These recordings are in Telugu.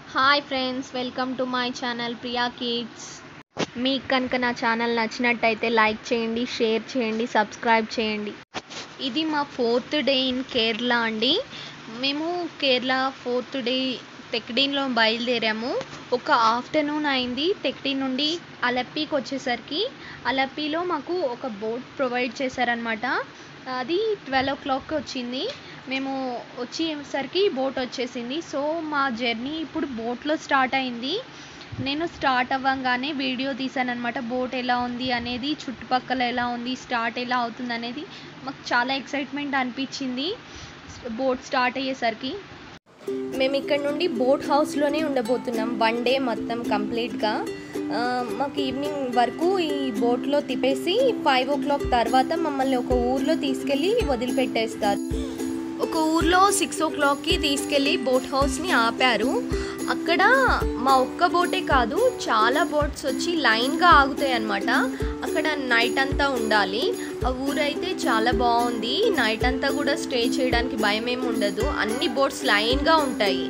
Hi friends welcome to my channel Priya kids మీకు కనుక నా ఛానల్ నచ్చినట్టయితే లైక్ చేయండి షేర్ చేయండి సబ్స్క్రైబ్ చేయండి ఇది మా ఫోర్త్ డే ఇన్ కేరళ అండి మేము కేరళ ఫోర్త్ డే తెక్డీన్లో బయలుదేరాము ఒక ఆఫ్టర్నూన్ అయింది తెక్డీ నుండి అలప్పీకి వచ్చేసరికి అలప్పీలో మాకు ఒక బోట్ ప్రొవైడ్ చేశారనమాట అది ట్వెల్వ్ ఓ క్లాక్కి వచ్చింది మేము వచ్చేసరికి బోట్ వచ్చేసింది సో మా జర్నీ ఇప్పుడు బోట్లో స్టార్ట్ అయింది నేను స్టార్ట్ అవ్వగానే వీడియో తీసాను అనమాట బోట్ ఎలా ఉంది అనేది చుట్టుపక్కల ఎలా ఉంది స్టార్ట్ ఎలా అవుతుంది అనేది మాకు చాలా ఎక్సైట్మెంట్ అనిపించింది బోట్ స్టార్ట్ అయ్యేసరికి మేము ఇక్కడ నుండి బోట్ హౌస్లోనే ఉండబోతున్నాం వన్ డే మొత్తం కంప్లీట్గా ఆ, మాకు ఈవినింగ్ వరకు ఈ బోట్లో తిప్పేసి ఫైవ్ ఓ క్లాక్ తర్వాత మమ్మల్ని ఒక ఊర్లో తీసుకెళ్ళి వదిలిపెట్టేస్తారు ఒక ఊర్లో సిక్స్ ఓ క్లాక్కి తీసుకెళ్ళి బోట్ హౌస్ని ఆపారు అక్కడ మా ఒక్క బోటే కాదు చాలా బోట్స్ వచ్చి లైన్గా ఆగుతాయి అన్నమాట అక్కడ నైట్ అంతా ఉండాలి ఆ ఊరైతే చాలా బాగుంది నైట్ అంతా కూడా స్టే చేయడానికి భయం ఏమి ఉండదు అన్ని బోట్స్ లైన్గా ఉంటాయి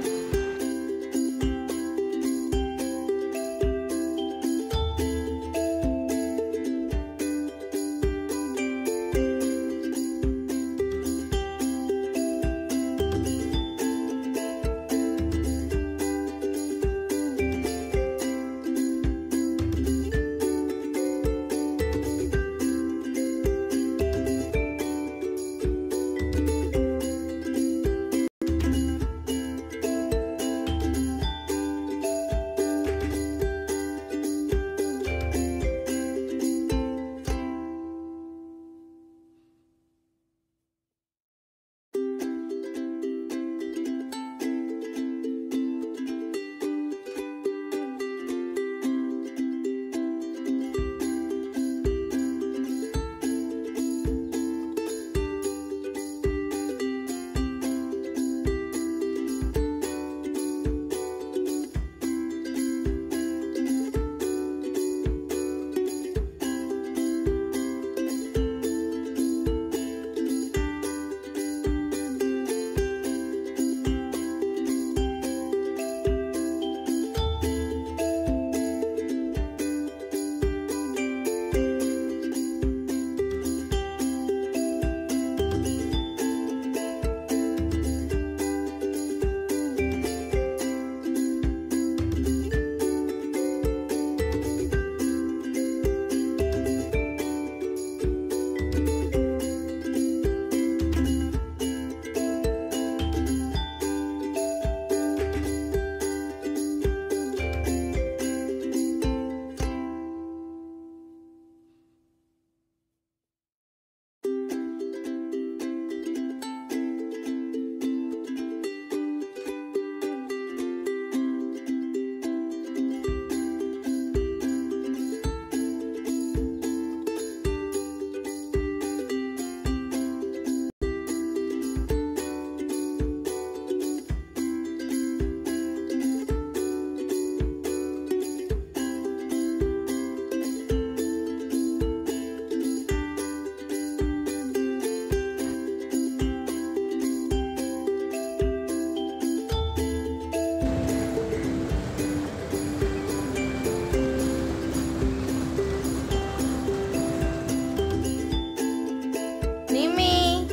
నిమి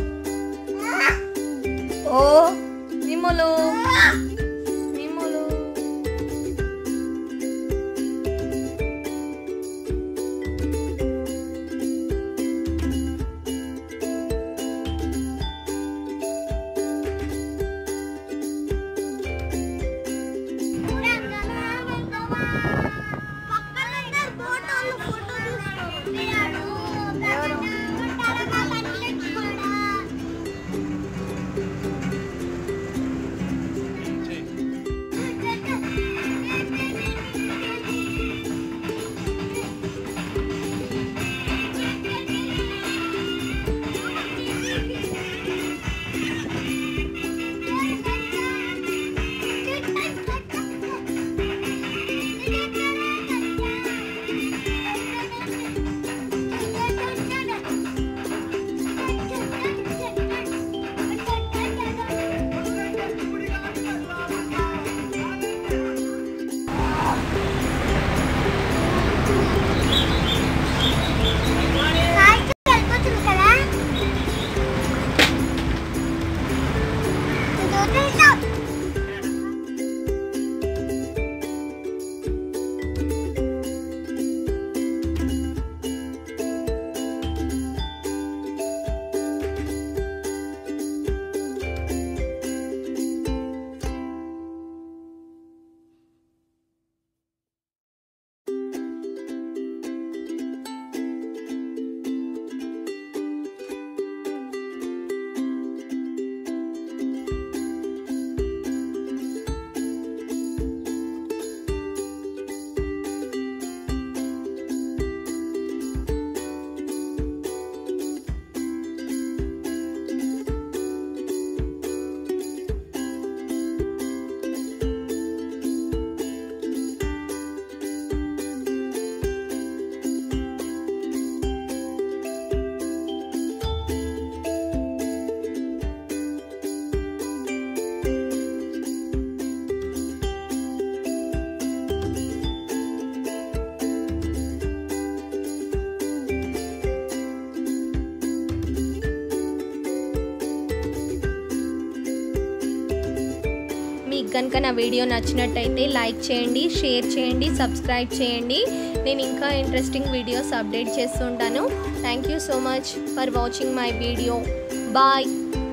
ఓ నిమ్మలు నిమ్మలు Thank you. కనుక నా వీడియో నచ్చినట్టయితే లైక్ చేయండి షేర్ చేయండి సబ్స్క్రైబ్ చేయండి నేను ఇంకా ఇంట్రెస్టింగ్ వీడియోస్ అప్డేట్ చేస్తుంటాను thank you so much for watching my video bye